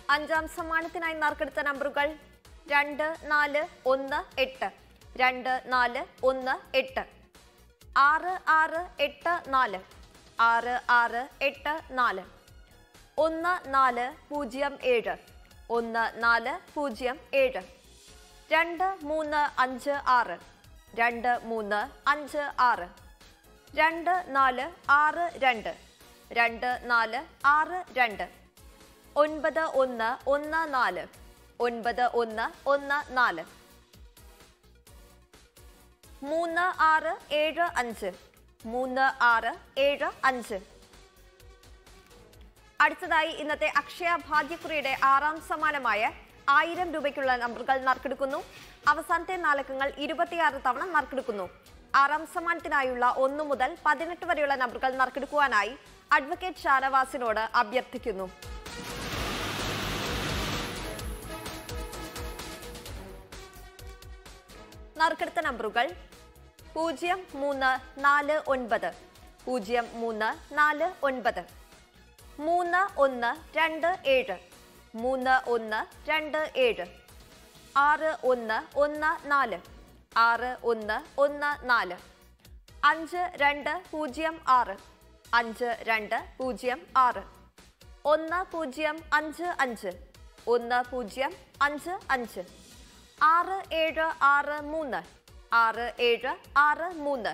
അഞ്ചാം സമ്മാനത്തിനായി നറുക്കെടുത്ത നമ്പറുകൾ രണ്ട് നാല് ഒന്ന് എട്ട് രണ്ട് നാല് ഒന്ന് എട്ട് ആറ് ആറ് എട്ട് നാല് ആറ് ആറ് എട്ട് നാല് ഒന്ന് നാല് പൂജ്യം ഏഴ് ഒന്ന് നാല് പൂജ്യം ഏഴ് രണ്ട് മൂന്ന് അഞ്ച് ആറ് രണ്ട് മൂന്ന് അഞ്ച് ആറ് രണ്ട് നാല് ആറ് രണ്ട് രണ്ട് നാല് ആറ് രണ്ട് ഒൻപത് ഒന്ന് ഒന്ന് നാല് ഒൻപത് ഒന്ന് ഒന്ന് നാല് മൂന്ന് ആറ് ഏഴ് അഞ്ച് മൂന്ന് ആറ് ഏഴ് അഞ്ച് അടുത്തതായി ഇന്നത്തെ അക്ഷയ ഭാഗ്യക്കുറിയുടെ ആറാം സമ്മാനമായ ആയിരം രൂപയ്ക്കുള്ള നമ്പറുകൾ നറുക്കെടുക്കുന്നു അവസാനത്തെ നാലക്കങ്ങൾ ഇരുപത്തിയാറ് തവണ നറുക്കെടുക്കുന്നു ആറാം സമ്മാനത്തിനായുള്ള ഒന്നു മുതൽ പതിനെട്ട് വരെയുള്ള നമ്പറുകൾ നറുക്കെടുക്കുവാനായി അഡ്വക്കേറ്റ് ഷാനവാസിനോട് അഭ്യർത്ഥിക്കുന്നു നറുക്കെടുത്ത നമ്പറുകൾ പൂജ്യം മൂന്ന് നാല് ഒൻപത് പൂജ്യം മൂന്ന് നാല് ഒൻപത് മൂന്ന് ഒന്ന് രണ്ട് ഏഴ് മൂന്ന് ഒന്ന് രണ്ട് ഏഴ് ആറ് ഒന്ന് ഒന്ന് നാല് ആറ് ഒന്ന് ഒന്ന് നാല് അഞ്ച് രണ്ട് പൂജ്യം ആറ് അഞ്ച് രണ്ട് പൂജ്യം ആറ് ഒന്ന് പൂജ്യം അഞ്ച് അഞ്ച് ഒന്ന് പൂജ്യം അഞ്ച് അഞ്ച് ആറ് ഏഴ് ആറ് മൂന്ന് ആറ് ഏഴ് ആറ് മൂന്ന്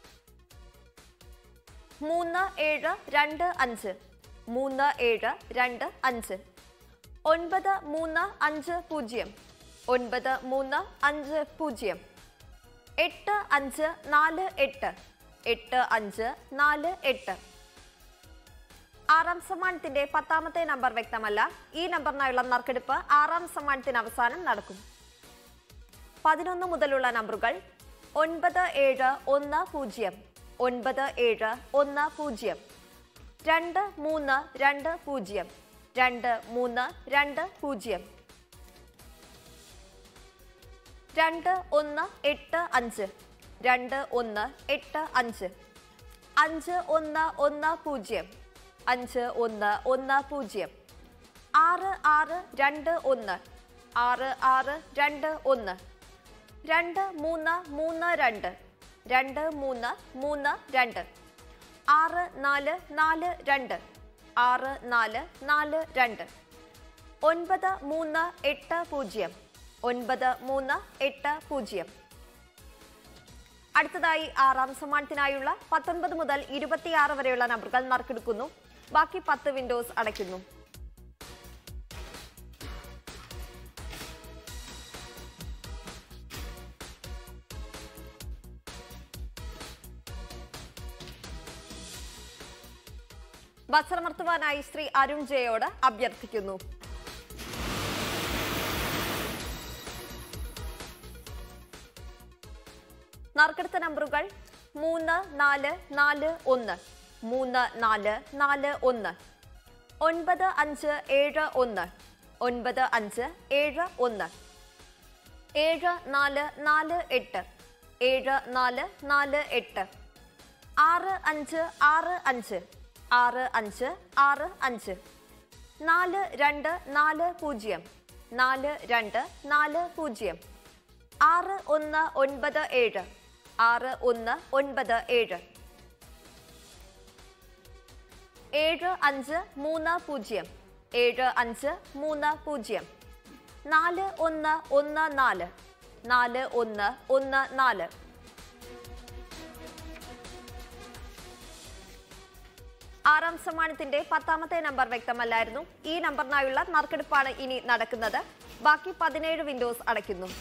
മൂന്ന് ഏഴ് രണ്ട് അഞ്ച് മൂന്ന് ഏഴ് രണ്ട് അഞ്ച് ഒൻപത് മൂന്ന് അഞ്ച് പൂജ്യം ഒൻപത് മൂന്ന് അഞ്ച് പൂജ്യം എട്ട് അഞ്ച് നാല് എട്ട് എട്ട് അഞ്ച് നാല് എട്ട് ആറാം സമ്മാനത്തിന്റെ പത്താമത്തെ നമ്പർ വ്യക്തമല്ല ഈ നമ്പറിനായുള്ള നറുക്കെടുപ്പ് ആറാം സമ്മാനത്തിന് അവസാനം നടക്കും പതിനൊന്ന് മുതലുള്ള നമ്പറുകൾ ഒൻപത് ഏഴ് ഒന്ന് പൂജ്യം ഒൻപത് ഏഴ് ഒന്ന് പൂജ്യം രണ്ട് മൂന്ന് രണ്ട് പൂജ്യം രണ്ട് മൂന്ന് രണ്ട് പൂജ്യം രണ്ട് ഒന്ന് എട്ട് അഞ്ച് രണ്ട് ഒന്ന് എട്ട് അഞ്ച് അഞ്ച് ഒന്ന് ഒന്ന് പൂജ്യം അഞ്ച് ഒന്ന് ഒന്ന് പൂജ്യം ആറ് ആറ് രണ്ട് ഒന്ന് ആറ് ആറ് രണ്ട് ഒന്ന് രണ്ട് മൂന്ന് മൂന്ന് രണ്ട് രണ്ട് മൂന്ന് മൂന്ന് രണ്ട് ആറ് നാല് നാല് രണ്ട് ആറ് നാല് നാല് രണ്ട് ഒൻപത് മൂന്ന് എട്ട് പൂജ്യം ഒൻപത് മൂന്ന് എട്ട് പൂജ്യം അടുത്തതായി ആറാം സമ്മാനത്തിനായുള്ള പത്തൊൻപത് മുതൽ ഇരുപത്തിയാറ് വരെയുള്ള നമ്പറുകൾ നറുക്കെടുക്കുന്നു ബാക്കി പത്ത് വിൻഡോസ് അടയ്ക്കുന്നു വസ്ത്രമർത്തുവാനായി ശ്രീ അരുൺ ജയോട് അഭ്യർത്ഥിക്കുന്നു നറുക്കെടുത്ത നമ്പറുകൾ മൂന്ന് നാല് നാല് ഒന്ന് മൂന്ന് നാല് നാല് ഒന്ന് ഒൻപത് അഞ്ച് ഏഴ് ഒന്ന് ഒൻപത് അഞ്ച് ഏഴ് ഒന്ന് ഏഴ് നാല് നാല് എട്ട് ഏഴ് നാല് നാല് എട്ട് ആറ് അഞ്ച് ആറ് അഞ്ച് ആറ് അഞ്ച് ആറ് അഞ്ച് നാല് രണ്ട് നാല് പൂജ്യം നാല് രണ്ട് നാല് പൂജ്യം ആറ് ഒന്ന് ഒൻപത് ഏഴ് ആറ് ഒന്ന് ഒൻപത് ഏഴ് ഏഴ് അഞ്ച് മൂന്ന് പൂജ്യം ഏഴ് അഞ്ച് മൂന്ന് പൂജ്യം നാല് ഒന്ന് ഒന്ന് നാല് നാല് ഒന്ന് ഒന്ന് നാല് ആറാം സമ്മാനത്തിന്റെ പത്താമത്തെ നമ്പർ വ്യക്തമല്ലായിരുന്നു ഈ നമ്പറിനായുള്ള നറുക്കെടുപ്പാണ് ഇനി നടക്കുന്നത് ബാക്കി പതിനേഴ് വിൻഡോസ് അടയ്ക്കുന്നു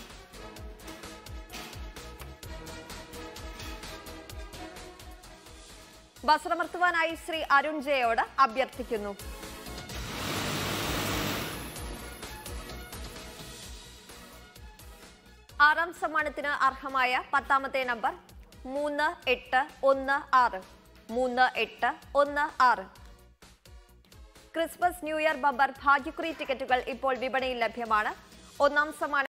വസ്ത്രമർത്തുവാനായി ശ്രീ അരുൺ ജയോട് അഭ്യർത്ഥിക്കുന്നു ആറാം സമ്മാനത്തിന് അർഹമായ പത്താമത്തെ നമ്പർ മൂന്ന് എട്ട് ഒന്ന് ആറ് മൂന്ന് എട്ട് ഒന്ന് ആറ് ക്രിസ്മസ് ന്യൂ ഇയർ ബമ്പർ ഭാഗ്യക്കുറി ടിക്കറ്റുകൾ ഇപ്പോൾ വിപണിയിൽ ലഭ്യമാണ് ഒന്നാം സമ്മാനം